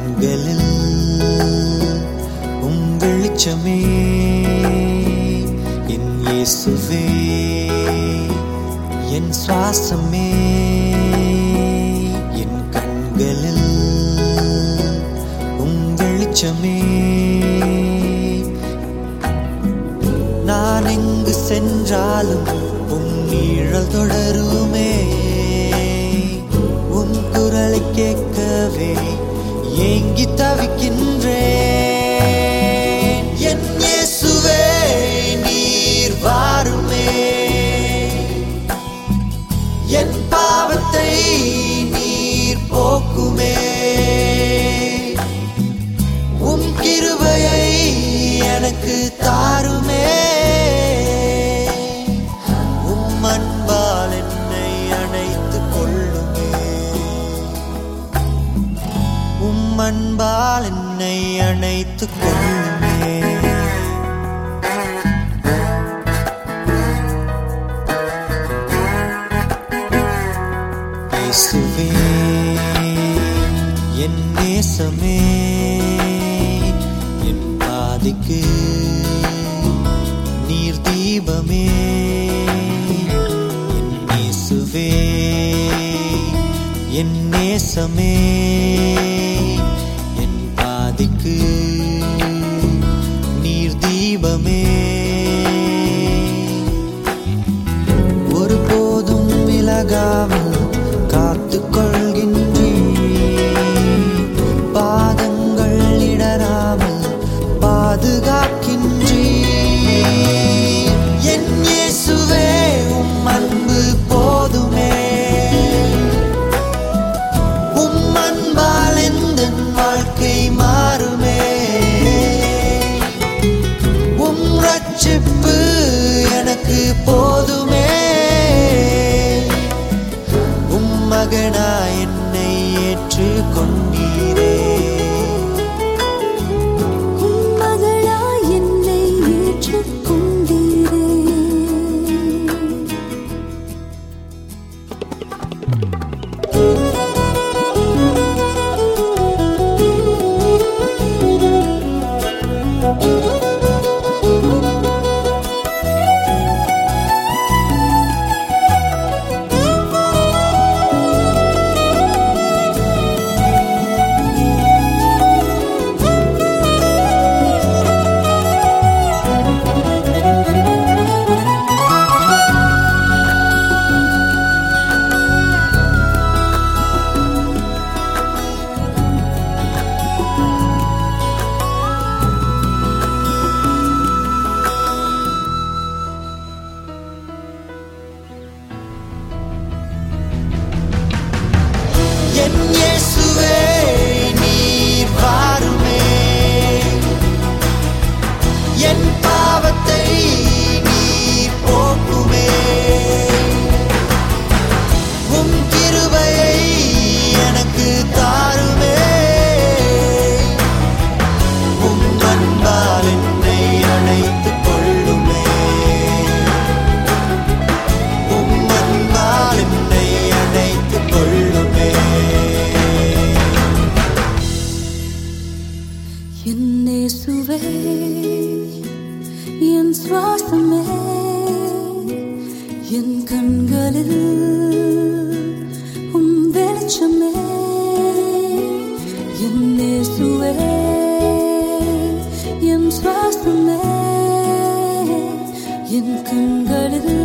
கண்களில் உம் வெளிச்சமே என் இயேசுவே என் சுவாசமே என் கண்களில் உம் வெளிச்சமே நான் எங்கு சென்றாலும் உம் நீழல் தொடருமே உம் குரலை கேட்கவே ஏங்கி தவிக்கின்றேன் என் இயேசுவே நீர் வாருமே என் பாவத்தை நீர் போக்குமே உம் கிருபையை எனக்கு தாருமே உம் அன்பால் என்னை அணைத்துக் கொள்ளுமே உம் அன்பால் என்னை அணைத்துக் கொள்ளுமே இயேசுவே என் நேசமே என் பாதைக்கு நீர் தீபமே என் இயேசுவே என் நேசமே என் பாதைக்கு நீர் தீபமே ஒருபோதும் விலகாமல் காத்துக் கொள்கின்றீர் பாதங்கள் இடராமல் பாதுகாக்கின்றீர் என் இயேசுவே உம் அன்பு போதுமே உம் அன்பால் எந்த வாழ்க்கை மாறுமே உம் ரட்சிப்பு எனக்கு போதுமே உம் மகனா என்னை ஏற்றுக்கொண்டீரே உம் மகளாய் என்னை ஏற்றுக்கொண்டீரே என் இயேசுவே நீர் வாருமே என் பாவத்தை நீர் போக்குமே உம் கிருபையை எனக்கு தாருமே உம் அன்பால் என்னை அணைத்துக் கொள்ளுமே உம் அன்பால் என்னை அணைத்துக் கொள்ளுமே என் இயேசுவே என் சுவாசமே என் கண்களில் உம் வெளிச்சமே என் இயேசுவே என் சுவாசமே என் கண்களில்